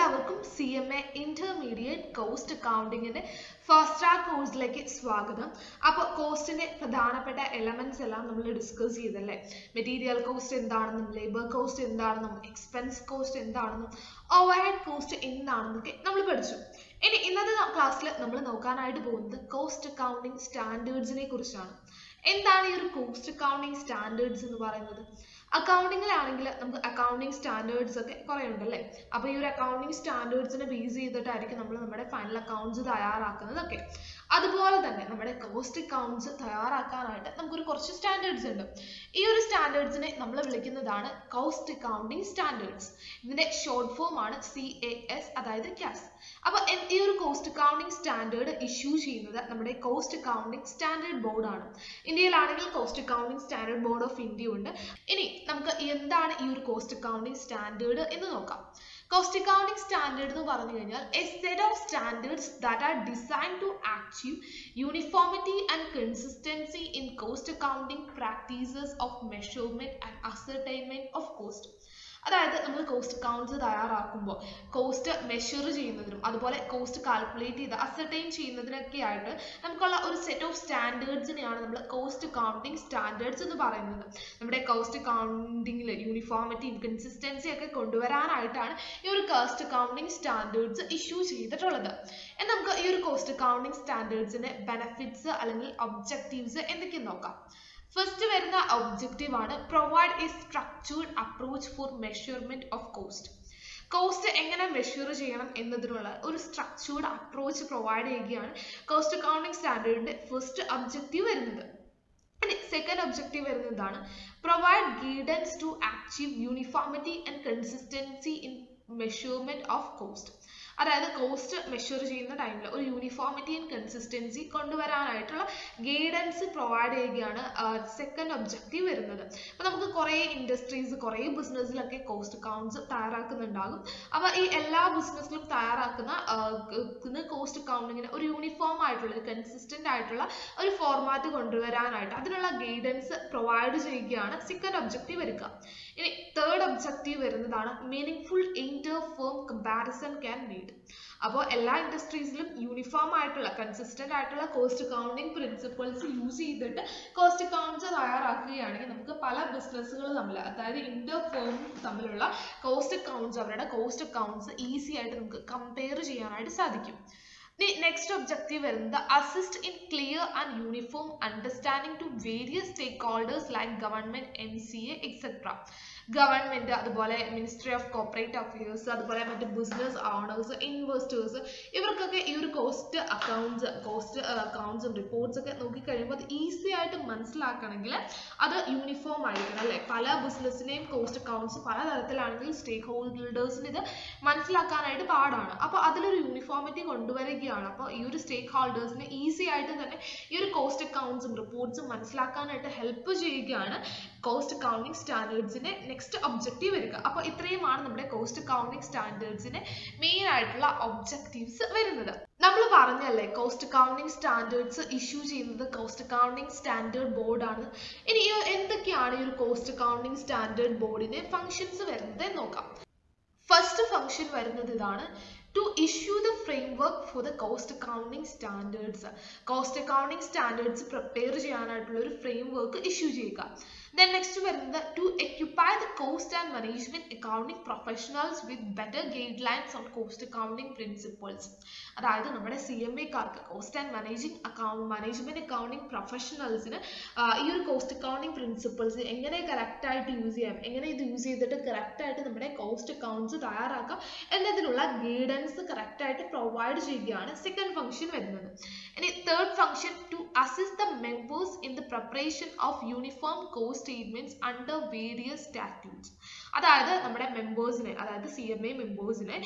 എല്ലാവർക്കും C M A intermediate cost അക്കൗണ്ടിങ്ങിന്റെ first track കോഴ്സിലേക്ക് സ്വാഗതം അപ്പോൾ കോസ്റ്റിന്റെ പ്രധാനപ്പെട്ട എലമെന്റ്സ് എല്ലാം നമ്മൾ ഡിസ്കസ് ചെയ്തല്ലേ മെറ്റീരിയൽ കോസ്റ്റ് എന്താണെന്നും ലേബർ കോസ്റ്റ് എന്താണെന്നും എക്സ്പെൻസ് കോസ്റ്റ് എന്താണെന്നും ഓവർ ഹെഡ് കോസ്റ്റ് എന്താണെന്നൊക്കെ നമ്മൾ പഠിച്ചു ഇനി ഇന്നത്തെ ക്ലാസ്സിൽ നമ്മൾ നോക്കാനായിട്ട് പോകുന്നത് കോസ്റ്റ് അക്കൗണ്ടിങ് സ്റ്റാൻഡേർഡ്സിനെ കുറിച്ചാണ് എന്താണ് ഈ ഒരു കോസ്റ്റ് അക്കൗണ്ടിങ് സ്റ്റാൻഡേർഡ്സ് എന്ന് പറയുന്നത് അക്കൗണ്ടിങ്ങിലാണെങ്കിൽ നമുക്ക് അക്കൗണ്ടിങ് സ്റ്റാൻഡേർഡ്സ് ഒക്കെ കുറേ ഉണ്ടല്ലേ അപ്പോൾ ഈ ഒരു അക്കൗണ്ടിങ് സ്റ്റാൻഡേർഡ്സിനെ ബേസ് ചെയ്തിട്ടായിരിക്കും നമ്മൾ നമ്മുടെ ഫൈനൽ അക്കൗണ്ട്സ് തയ്യാറാക്കുന്നതൊക്കെ അതുപോലെ തന്നെ നമ്മുടെ കോസ്റ്റ് അക്കൗണ്ട്സ് തയ്യാറാക്കാനായിട്ട് നമുക്കൊരു കുറച്ച് സ്റ്റാൻഡേർഡ്സ് ഉണ്ട് ഈ ഒരു സ്റ്റാൻഡേർഡ്സിനെ നമ്മൾ വിളിക്കുന്നതാണ് കോസ്റ്റ് അക്കൗണ്ടിങ് സ്റ്റാൻഡേർഡ്സ് ഇതിന്റെ ഷോർട്ട് ഫോം ആണ് സി എ എസ് അതായത് ക്യാസ് അപ്പോൾ ഈ ഒരു കോസ്റ്റ് അക്കൗണ്ടിങ് സ്റ്റാൻഡേർഡ് ഇഷ്യൂ ചെയ്യുന്നത് നമ്മുടെ കോസ്റ്റ് അക്കൗണ്ടിങ് സ്റ്റാൻഡേർഡ് ബോർഡാണ് ഇന്ത്യയിലാണെങ്കിൽ cost accounting standard board of India ഉണ്ട് ഇനി നമുക്ക് എന്താണ് ഈ ഒരു കോസ്റ്റ് അക്കൗണ്ടിങ് സ്റ്റാൻഡേർഡ് എന്ന് നോക്കാം കോസ്റ്റ് അക്കൗണ്ടിങ് സ്റ്റാൻഡേർഡ് എന്ന് പറഞ്ഞു കഴിഞ്ഞാൽ a set of standards that are design to achieve uniformity and consistency in cost accounting practices of measurement and ascertainment of cost അതായത് നമ്മൾ കോസ്റ്റ് അക്കൗണ്ട്സ് തയ്യാറാക്കുമ്പോൾ കോസ്റ്റ് മെഷർ ചെയ്യുന്നതിനും അതുപോലെ കോസ്റ്റ് കാൽക്കുലേറ്റ് ചെയ്ത് ascertain ചെയ്യുന്നതിനൊക്കെ ആയിട്ട് നമുക്കുള്ള ഒരു സെറ്റ് ഓഫ് സ്റ്റാൻഡേർഡ്സിനെയാണ് നമ്മൾ കോസ്റ്റ് അക്കൗണ്ടിങ് സ്റ്റാൻഡേർഡ്സ് എന്ന് പറയുന്നത് നമ്മുടെ കോസ്റ്റ് അക്കൗണ്ടിങ്ങിൽ യൂണിഫോമിറ്റി കൺസിസ്റ്റൻസി ഒക്കെ കൊണ്ടുവരാനായിട്ടാണ് ഈ ഒരു കോസ്റ്റ് അക്കൗണ്ടിങ് സ്റ്റാൻഡേർഡ്സ് ഇഷ്യൂ ചെയ്തിട്ടുള്ളത് എന്നാൽ നമുക്ക് ഈ ഒരു കോസ്റ്റ് അക്കൗണ്ടിങ് സ്റ്റാൻഡേർഡ്സിന്റെ ബെനഫിറ്റ്സ് അല്ലെങ്കിൽ ഒബ്ജക്റ്റീവ്സ് എന്തൊക്കെയെന്ന് നോക്കാം ഫസ്റ്റ് വരുന്ന ഒബ്ജക്റ്റീവ് ആണ് provide a structured approach for measurement of cost cost എങ്ങനെ മെഷർ ചെയ്യണം എന്നതിനുള്ള ഒരു സ്ട്രക്ചേർഡ് അപ്രോച്ച് പ്രൊവൈഡ് ചെയ്യുകയാണ് കോസ്റ്റ് അക്കൗണ്ടിങ് സ്റ്റാൻഡേർഡിന്റെ ഫസ്റ്റ് ഒബ്ജക്റ്റീവ് വരുന്നത് ഇനി സെക്കൻഡ് ഒബ്ജക്റ്റീവ് വരുന്നതാണ് provide guidance to achieve uniformity and consistency in measurement of cost അതായത് കോസ്റ്റ് മെഷർ ചെയ്യുന്ന ടൈമിൽ ഒരു യൂണിഫോമിറ്റി ആൻഡ് കൺസിസ്റ്റൻസി കൊണ്ടുവരാനായിട്ടുള്ള ഗൈഡൻസ് പ്രൊവൈഡ് ചെയ്യുകയാണ് സെക്കൻഡ് ഒബ്ജക്റ്റീവ് വരുന്നത് അപ്പോൾ നമുക്ക് കുറേ ഇൻഡസ്ട്രീസ് കുറേ ബിസിനസ്സിലൊക്കെ കോസ്റ്റ് അക്കൗണ്ട്സ് തയ്യാറാക്കുന്നുണ്ടാകും അപ്പോൾ ഈ എല്ലാ ബിസിനസ്സിലും തയ്യാറാക്കുന്ന കോസ്റ്റ് അക്കൗണ്ടിങ്ങിന് ഒരു യൂണിഫോം ആയിട്ടുള്ള ഒരു കൺസിസ്റ്റന്റ് ആയിട്ടുള്ള ഒരു ഫോർമാറ്റ് കൊണ്ടുവരാനായിട്ട് അതിനുള്ള ഗൈഡൻസ് പ്രൊവൈഡ് ചെയ്യുകയാണ് സെക്കൻഡ് ഒബ്ജക്റ്റീവ് വരിക ഇനി തേർഡ് ഒബ്ജക്റ്റീവ് വരുന്നതാണ് meaningful inter firm comparison can need അപ്പോൾ എല്ലാ ഇൻഡസ്ട്രീസിലും യൂണിഫോം ആയിട്ടുള്ള കൺസിസ്റ്റന്റ് ആയിട്ടുള്ള കോസ്റ്റ് അക്കൗണ്ടിങ് പ്രിൻസിപ്പിൾസ് യൂസ് ചെയ്തിട്ട് കോസ്റ്റ് അക്കൗണ്ട്സ് തയ്യാറാക്കുകയാണെങ്കിൽ നമുക്ക് പല ബിസിനസ്സുകൾ തമ്മിൽ അതായത് ഇന്റർ ഫേം തമ്മിലുള്ള കോസ്റ്റ് അക്കൗണ്ട്സ് അവരുടെ കോസ്റ്റ് അക്കൗണ്ട്സ് ഈസി ആയിട്ട് നമുക്ക് കമ്പയർ ചെയ്യാനായിട്ട് സാധിക്കും The next objective വരുന്നത് assist in clear and uniform understanding to various stakeholders like government, MCA, etc. Government അതുപോലെ മിനിസ്ട്രി ഓഫ് കോർപ്പറേറ്റ് അഫയേഴ്സ് അതുപോലെ മറ്റ് ബിസിനസ് ഓണേഴ്സ് ഇൻവെസ്റ്റേഴ്സ് ഇവർക്കൊക്കെ ഈ ഒരു കോസ്റ്റ് അക്കൗണ്ട്സ് കോസ്റ്റ് അക്കൗണ്ട്സും റിപ്പോർട്ട്സ് ഒക്കെ നോക്കിക്കഴിയുമ്പോൾ അത് ഈസി ആയിട്ട് മനസ്സിലാക്കണമെങ്കിൽ അത് യൂണിഫോം ആയിരിക്കണം അല്ലെ പല ബിസിനസ്സിനെയും കോസ്റ്റ് അക്കൗണ്ട്സ് പല തരത്തിലാണെങ്കിൽ സ്റ്റേക്ക് ഹോൾഡേഴ്സിന് ഇത് മനസ്സിലാക്കാനായിട്ട് പാടാണ് അപ്പോൾ അതിലൊരു യൂണിഫോമിറ്റി കൊണ്ടുവരികയാണ് അപ്പോൾ ഈ ഒരു സ്റ്റേക്ക് ഹോൾഡേഴ്സിന് ഈസി ആയിട്ട് തന്നെ ഈ ഒരു കോസ്റ്റ് അക്കൗണ്ട്സും റിപ്പോർട്ട്സും മനസ്സിലാക്കാനായിട്ട് ഹെൽപ്പ് ചെയ്യുകയാണ് കോസ്റ്റ് അക്കൗണ്ടിങ് സ്റ്റാൻഡേർഡ്സിന്റെ നെക്സ്റ്റ് ഒബ്ജക്റ്റീവ് വരിക അപ്പോൾ ഇത്രയുമാണ് നമ്മുടെ കോസ്റ്റ് അക്കൗണ്ടിങ് സ്റ്റാൻഡേർഡ്സിന്റെ മെയിൻ ആയിട്ടുള്ള ഒബ്ജക്റ്റീവ്സ് വരുന്നത് നമ്മൾ പറഞ്ഞല്ലേ കോസ്റ്റ് അക്കൗണ്ടിങ് സ്റ്റാൻഡേർഡ്സ് ഇഷ്യൂ ചെയ്യുന്നത് കോസ്റ്റ് അക്കൗണ്ടിങ് സ്റ്റാൻഡേർഡ് ബോർഡാണ് ഇനി എന്തൊക്കെയാണ് ഈ ഒരു കോസ്റ്റ് അക്കൗണ്ടിങ് സ്റ്റാൻഡേർഡ് ബോർഡിന്റെ ഫങ്ഷൻസ് വരുന്നത് നോക്കാം ഫസ്റ്റ് ഫംഗ്ഷൻ വരുന്നത് ഇതാണ് to issue the framework for the cost accounting standards cost accounting standards prepare ചെയ്യാനായിട്ടുള്ള ഒരു ഫ്രെയിംവർക്ക് ഇഷ്യൂ ചെയ്യുക ദെൻ നെക്സ്റ്റ് വരുന്നത് to equip the cost and management accounting professionals with better guidelines on cost accounting principles അതായത് നമ്മുടെ C M എക്കാർക്ക് cost and managing account management accounting പ്രൊഫഷണൽസിന് ഈ ഒരു കോസ്റ്റ് അക്കൗണ്ടിങ് പ്രിൻസിപ്പിൾസ് എങ്ങനെ correct ആയിട്ട് യൂസ് ചെയ്യാം എങ്ങനെ ഇത് യൂസ് ചെയ്തിട്ട് കറക്റ്റ് ആയിട്ട് നമ്മുടെ കോസ്റ്റ് അക്കൗണ്ട്സ് തയ്യാറാക്കാം എന്നതിനുള്ള ഗൈഡൻസ് കറക്റ്റ് ആയിട്ട് പ്രൊവൈഡ് ചെയ്യുകയാണ് സെക്കൻഡ് ഫംഗ്ഷൻ വരുന്നത് ഇനി third function to assist the members in the preparation of uniform cost statements under various statutes അതായത് നമ്മുടെ മെമ്പേഴ്സിനെ അതായത് സി എം എ മെമ്പേഴ്സിനെ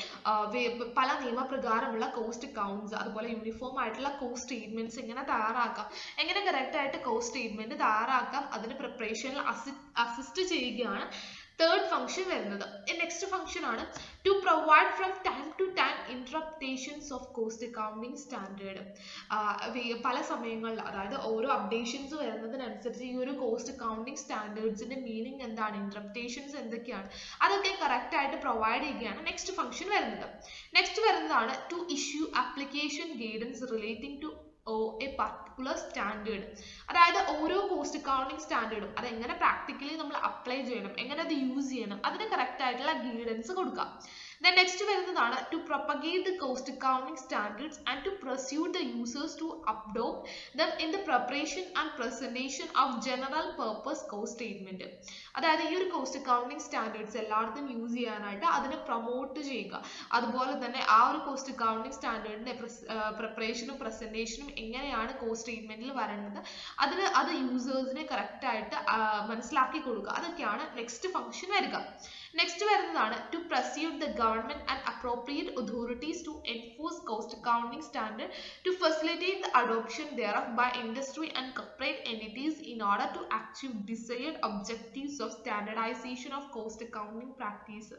പല നിയമപ്രകാരമുള്ള കോസ്റ്റ് അക്കൗണ്ട്സ് അതുപോലെ യൂണിഫോം ആയിട്ടുള്ള കോസ്റ്റ് സ്റ്റേറ്റ്മെന്റ്സ് എങ്ങനെ തയ്യാറാക്കാം എങ്ങനെ കറക്റ്റ് ആയിട്ട് കോസ്റ്റ് സ്റ്റേറ്റ്മെന്റ് തയ്യാറാക്കാം അതിന് പ്രിപ്പറേഷനിൽ അസിസ്റ്റ് ചെയ്യുകയാണ് തേർഡ് ഫംഗ്ഷൻ വരുന്നത് നെക്സ്റ്റ് ഫംഗ്ഷൻ ആണ് to provide from time to time interpretations of cost accounting standard പല സമയങ്ങളിൽ അതായത് ഓരോ അപ്ഡേഷൻസ് വരുന്നതിനനുസരിച്ച് ഈ ഒരു കോസ്റ്റ് അക്കൗണ്ടിങ് സ്റ്റാൻഡേർഡ്സിന്റെ മീനിങ് എന്താണ് ഇന്റർപ്റ്റേഷൻസ് എന്തൊക്കെയാണ് അതൊക്കെ കറക്റ്റ് ആയിട്ട് പ്രൊവൈഡ് ചെയ്യുകയാണ് നെക്സ്റ്റ് ഫംഗ്ഷൻ വരുന്നത് നെക്സ്റ്റ് വരുന്നതാണ് to issue application guidance relating to oh a particular standard അതായത് ഓരോ കോസ്റ്റ് അക്കൗണ്ടിങ് സ്റ്റാൻഡേർഡും അത് എങ്ങനെ പ്രാക്ടിക്കലി നമ്മൾ അപ്ലൈ ചെയ്യണം എങ്ങനെ അത് യൂസ് ചെയ്യണം അതിന് കറക്റ്റ് ആയിട്ടുള്ള ഗൈഡൻസ് കൊടുക്കാം ദെൻ നെക്സ്റ്റ് വരുന്നതാണ് to propagate the cost accounting standards and to persuade the users to adopt them in the preparation and presentation of general purpose cost statement അതായത് ഈ ഒരു കോസ്റ്റ് അക്കൗണ്ടിങ് സ്റ്റാൻഡേർഡ്സ് എല്ലായിടത്തും use ചെയ്യാനായിട്ട് അതിനെ promote ചെയ്യുക അതുപോലെ തന്നെ ആ ഒരു കോസ്റ്റ് അക്കൗണ്ടിങ് സ്റ്റാൻഡേർഡിന്റെ പ്രിപ്പറേഷനും പ്രസന്റേഷനും എങ്ങനെയാണ് കോസ്റ്റ് സ്റ്റേറ്റ്മെന്റിൽ വരേണ്ടത് അതിന് അത് യൂസേഴ്സിനെ കറക്റ്റ് ആയിട്ട് മനസ്സിലാക്കി കൊടുക്കുക അതൊക്കെയാണ് നെക്സ്റ്റ് ഫംഗ്ഷൻ വരിക നെക്സ്റ്റ് വരുന്നതാണ് to persuade the government and appropriate authorities to enforce cost accounting standard to facilitate the adoption there of by industry and corporate entities in order to achieve the said objectives of standardisation of cost accounting practice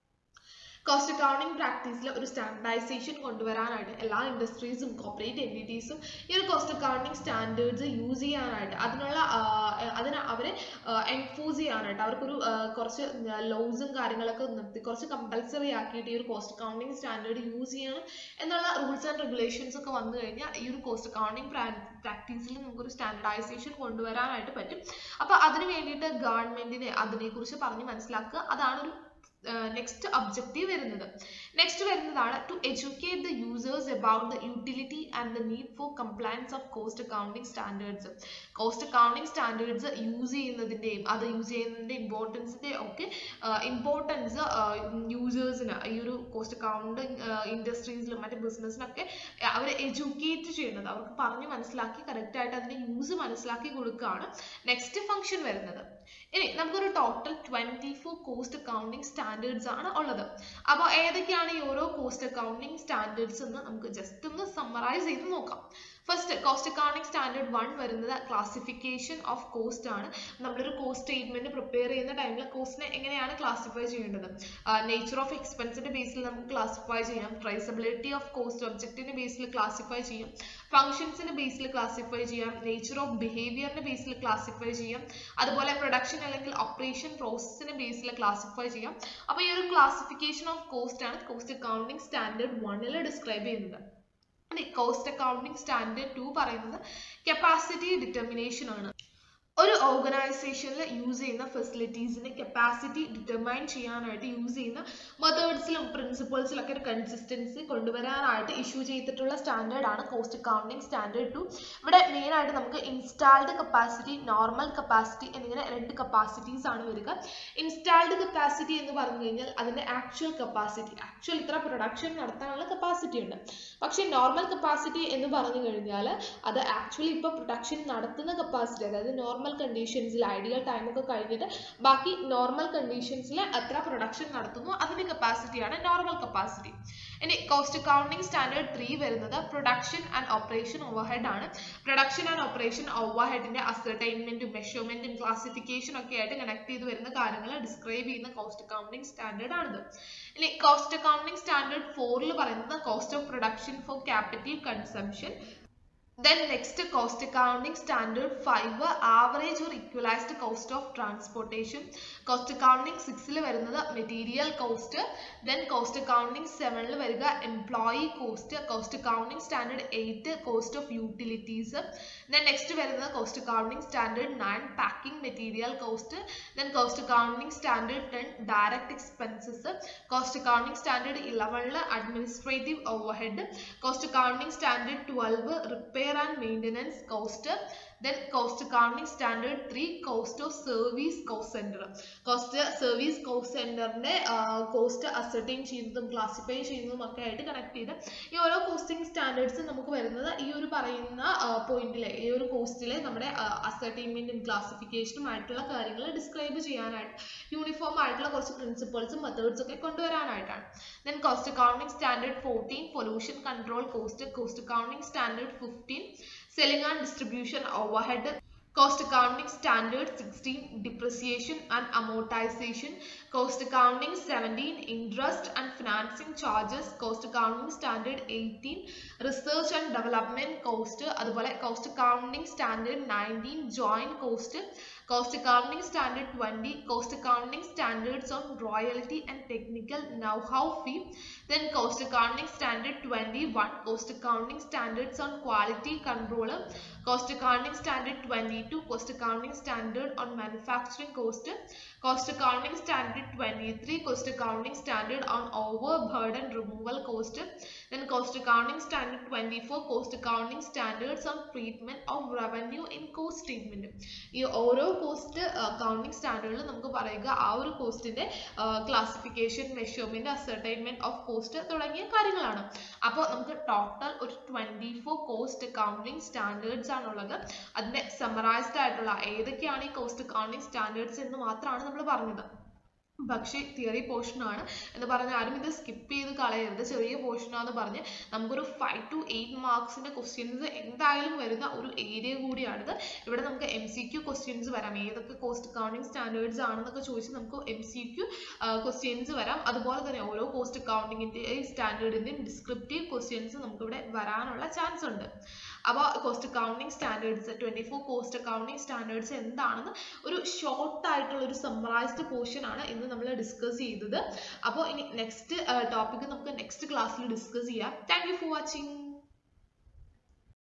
cost accounting പ്രാക്ടീസിൽ ഒരു standardisation കൊണ്ടുവരാനായിട്ട് എല്ലാ ഇൻഡസ്ട്രീസും corporate എൻറ്റിറ്റീസും ഈ ഒരു cost accounting standards use ചെയ്യാനായിട്ട് അതിനുള്ള അതിന് അവരെ എൻഫോഴ്സ് ചെയ്യാനായിട്ട് അവർക്കൊരു കുറച്ച് ലോസും കാര്യങ്ങളൊക്കെ നിർത്തി കുറച്ച് കമ്പൽസറി ആക്കിയിട്ട് ഈ ഒരു കോസ്റ്റ് അക്കൗണ്ടിംഗ് സ്റ്റാൻഡേർഡ് യൂസ് ചെയ്യണം എന്നുള്ള റൂൾസ് ആൻഡ് റെഗുലേഷൻസ് ഒക്കെ വന്നു കഴിഞ്ഞാൽ ഈ ഒരു കോസ്റ്റ് അക്കൗണ്ടിംഗ് പ്രാക്ടീസിൽ നമുക്കൊരു സ്റ്റാൻഡർഡൈസേഷൻ കൊണ്ടുവരാനായിട്ട് പറ്റും അപ്പോൾ അതിന് വേണ്ടിയിട്ട് ഗവൺമെന്റിനെ അതിനെക്കുറിച്ച് പറഞ്ഞ് മനസ്സിലാക്കുക അതാണ് ഒരു നെക്സ്റ്റ് ഒബ്ജക്റ്റീവ് വരുന്നത് നെക്സ്റ്റ് വരുന്നതാണ് to educate the users about the utility and the need for compliance of cost accounting standards cost accounting standards use ചെയ്യുന്നതിൻ്റെയും അത് യൂസ് ചെയ്യുന്നതിൻ്റെ ഇമ്പോർട്ടൻസിൻ്റെ ഒക്കെ ഇമ്പോർട്ടൻസ് യൂസേഴ്സിന് ഈ ഒരു കോസ്റ്റ് അക്കൗണ്ടിങ് ഇൻഡസ്ട്രീസിലും മറ്റ് ബിസിനസ്സിനൊക്കെ അവരെ എഡ്യൂക്കേറ്റ് ചെയ്യുന്നത് അവർക്ക് പറഞ്ഞ് മനസ്സിലാക്കി കറക്റ്റായിട്ട് അതിൻ്റെ യൂസ് മനസ്സിലാക്കി കൊടുക്കുകയാണ് നെക്സ്റ്റ് ഫംഗ്ഷൻ വരുന്നത് ഇനി നമുക്കൊരു total twenty four cost accounting standards ആണ് ഉള്ളത് അപ്പോൾ ഏതൊക്കെയാണ് ഈ ഓരോ കോസ്റ്റ് അക്കൗണ്ടിങ് സ്റ്റാൻഡേർഡ്സ് എന്ന് നമുക്ക് ജസ്റ്റ് ഒന്ന് സമ്മറൈസ് ചെയ്ത് നോക്കാം first cost accounting standard one വരുന്നത് ക്ലാസിഫിക്കേഷൻ ഓഫ് കോസ്റ്റ് ആണ് നമ്മളൊരു കോസ്റ്റ് സ്റ്റേറ്റ്മെന്റ് പ്രിപ്പയർ ചെയ്യുന്ന ടൈമിൽ കോസ്റ്റിനെ എങ്ങനെയാണ് ക്ലാസിഫൈ ചെയ്യേണ്ടത് നേച്ചർ ഓഫ് എക്സ്പെൻസിന്റെ ബേസിൽ നമുക്ക് ക്ലാസിഫൈ ചെയ്യാം ട്രേസബിലിറ്റി ഓഫ് കോസ്റ്റ് ഒബ്ജക്റ്റിന്റെ ബേസിൽ ക്ലാസിഫൈ ചെയ്യാം ഫംഗ്ഷൻസിന്റെ ബേസിൽ ക്ലാസിഫൈ ചെയ്യാം നേച്ചർ ഓഫ് ബിഹേവിയറിന്റെ ബേസിൽ ക്ലാസിഫൈ ചെയ്യാം അതുപോലെ പ്രൊഡക്ഷൻ അല്ലെങ്കിൽ ഓപ്പറേഷൻ പ്രോസസ്സിന്റെ ബേസിൽ ക്ലാസിഫൈ ചെയ്യാം അപ്പോൾ ഈ ഒരു ക്ലാസിഫിക്കേഷൻ ഓഫ് കോസ്റ്റ് ആണ് കോസ്റ്റ് അക്കൗണ്ടിങ് സ്റ്റാൻഡേർഡ് വണ്ണിൽ ഡിസ്ക്രൈബ് ചെയ്യുന്നത് ഇനി കോസ്റ്റ് അക്കൗണ്ടിങ് സ്റ്റാൻഡേർഡ് ടു പറയുന്നത് കപ്പാസിറ്റി ഡിറ്റർമിനേഷൻ ആണ് ഒരു ഓർഗനൈസേഷനിൽ യൂസ് ചെയ്യുന്ന ഫെസിലിറ്റീസിന്റെ കപ്പാസിറ്റി ഡിറ്റർമൈൻ ചെയ്യാനായിട്ട് യൂസ് ചെയ്യുന്ന മെത്തേഡ്സിലും പ്രിൻസിപ്പിൾസിലൊക്കെ ഒരു കൺസിസ്റ്റൻസി കൊണ്ടുവരാനായിട്ട് ഇഷ്യൂ ചെയ്തിട്ടുള്ള സ്റ്റാൻഡേർഡ് ആണ് കോസ്റ്റ് അക്കൗണ്ടിങ് സ്റ്റാൻഡേർഡ് ടു ഇവിടെ മെയിൻ ആയിട്ട് നമുക്ക് ഇൻസ്റ്റാൾഡ് കപ്പാസിറ്റി നോർമൽ കപ്പാസിറ്റി എന്നിങ്ങനെ രണ്ട് കപ്പാസിറ്റീസ് ആണ് വരിക ഇൻസ്റ്റാൾഡ് കപ്പാസിറ്റി എന്ന് പറഞ്ഞു കഴിഞ്ഞാൽ അതിന്റെ ആക്ച്വൽ കപ്പാസിറ്റി ആക്ച്വൽ ഇത്ര പ്രൊഡക്ഷൻ നടത്താനുള്ള കപ്പാസിറ്റി ഉണ്ട് പക്ഷേ നോർമൽ കപ്പാസിറ്റി എന്ന് പറഞ്ഞു കഴിഞ്ഞാൽ അത് ആക്ച്വലി ഇപ്പോൾ പ്രൊഡക്ഷൻ നടത്തുന്ന കപ്പാസിറ്റി അതായത് നോർമൽ കണ്ടീഷൻസിൽ ഐഡിയൽ ടൈം ഒക്കെ കഴിഞ്ഞിട്ട് ബാക്കി നോർമൽ കണ്ടീഷൻസിൽ എത്ര പ്രൊഡക്ഷൻ നടത്തുന്നു അതിന്റെ കപ്പാസിറ്റിയാണ് നോർമൽ കപ്പാസിറ്റി ഇനി കോസ്റ്റ് അക്കൗണ്ടിങ് സ്റ്റാൻഡേർഡ് ത്രീ വരുന്നത് പ്രൊഡക്ഷൻ ആൻഡ് ഓപ്പറേഷൻ ഓവർഹെഡ് ആണ് പ്രൊഡക്ഷൻ ആൻഡ് ഓപ്പറേഷൻ ഓവർഹെഡിന്റെ അസർടൈൻമെന്റും മെഷർമെന്റും ക്ലാസിഫിക്കേഷൻ ഒക്കെ ആയിട്ട് കണക്ട് ചെയ്ത് വരുന്ന കാര്യങ്ങൾ ഡിസ്ക്രൈബ് ചെയ്യുന്ന കോസ്റ്റ് അക്കൗണ്ടിങ് സ്റ്റാൻഡേർഡ് ആണിത് ഇനി കോസ്റ്റ് അക്കൗണ്ടിങ് സ്റ്റാൻഡേർഡ് ഫോറിൽ പറയുന്നത് cost of production for capital consumption Then next cost accounting standard 5 average or equalized cost of transportation. Cost accounting 6 ൽ വരുന്നത് material cost then cost accounting സെവനിൽ വരിക employee cost cost accounting standard eight cost of utilities then next വരുന്നത് cost accounting standard nine packing material cost then cost accounting standard ten direct expenses cost accounting standard ഇലവനിൽ administrative overhead cost accounting standard twelve repair and maintenance cost then cost accounting standard three cost of service cost centre cost service cost സെന്ററിന്റെ cost ascertain ചെയ്യുന്നതും classify ചെയ്യുന്നതും ഒക്കെ ആയിട്ട് connect ചെയ്ത് ഈ ഓരോ costing standards നമുക്ക് വരുന്നത് ഈ ഒരു പറയുന്ന പോയിന്റിലെ ഈ ഒരു കോസ്റ്റിലെ നമ്മുടെ അസർട്ടൈൻമെന്റും ക്ലാസിഫിക്കേഷനും ആയിട്ടുള്ള കാര്യങ്ങൾ ഡിസ്ക്രൈബ് ചെയ്യാനായിട്ട് യൂണിഫോം ആയിട്ടുള്ള കുറച്ച് പ്രിൻസിപ്പിൾസും മെത്തേഡ്സ് ഒക്കെ കൊണ്ടുവരാനായിട്ടാണ് then cost accounting standard fourteen pollution control cost cost accounting standard fifteen selling and distribution overhead Cost accounting standard 16 depreciation and amortization. Cost accounting 17 interest and financing charges. Cost accounting standard 18 research and development cost. അതുപോലെ cost accounting standard 19 joint cost. Cost accounting standard 20 cost accounting standards on royalty and technical know-how fee. Then cost accounting standard 21 cost accounting standards on quality control. Cost accounting standard 22 cost accounting standard on manufacturing cost. Cost accounting standard 23 cost accounting standard on overburden removal cost. Then cost accounting standard 24 cost accounting standards on treatment of revenue in cost statement. ഈ ഓരോ cost accounting സ്റ്റാൻഡേർഡിൽ നമുക്ക് പറയുക ആ ഒരു കോസ്റ്റിന്റെ classification measurement ascertainment of cost തുടങ്ങിയ കാര്യങ്ങളാണ് അപ്പോൾ നമുക്ക് ടോട്ടൽ ഒരു twenty four cost accounting standards ആണുള്ളത് അതിന്റെ സമറൈസ്ഡ് ആയിട്ടുള്ള ഏതൊക്കെയാണ് ഈ കോസ്റ്റ് അക്കൗണ്ടിങ് സ്റ്റാൻഡേർഡ്സ് എന്ന് മാത്രമാണ് നമ്മൾ പറഞ്ഞത് പക്ഷേ തിയറി പോർഷൻ ആണ് എന്ന് പറഞ്ഞാൽ ആരും ഇത് സ്കിപ്പ് ചെയ്ത് കളയരുത് ചെറിയ പോർഷൻ ആണെന്ന് പറഞ്ഞ് നമുക്കൊരു ഫൈവ് ടു എയ്റ്റ് മാർക്സിന്റെ ക്വസ്റ്റ്യൻസ് എന്തായാലും വരുന്ന ഒരു ഏരിയ കൂടിയാണിത് ഇവിടെ നമുക്ക് എം സി ക്യു ക്വസ്റ്റ്യൻസ് വരാം ഏതൊക്കെ കോസ്റ്റ് അക്കൗണ്ടിങ് സ്റ്റാൻഡേർഡ്സ് ആണെന്നൊക്കെ ചോദിച്ച് നമുക്ക് എം സി ക്യു ക്വസ്റ്റ്യൻസ് വരാം അതുപോലെ തന്നെ ഓരോ കോസ്റ്റ് അക്കൗണ്ടിങ്ങിന്റെയും സ്റ്റാൻഡേർഡിന്റെയും ഡിസ്ക്രിപ്റ്റീവ് ക്വസ്റ്റ്യൻസ് നമുക്കിവിടെ വരാനുള്ള ചാൻസ് ഉണ്ട് അപ്പോൾ cost accounting standards twenty four cost accounting standards എന്താണെന്ന് ഒരു ഷോർട്ട് ആയിട്ടുള്ള ഒരു സമ്മറൈസ്ഡ് പോർഷൻ ആണ് ഇന്ന് നമ്മൾ ഡിസ്കസ് ചെയ്തത് അപ്പോൾ ഇനി നെക്സ്റ്റ് ടോപ്പിക് നമുക്ക് നെക്സ്റ്റ് ക്ലാസ്സിൽ ഡിസ്കസ് ചെയ്യാം താങ്ക് യു ഫോർ വാച്ചിങ്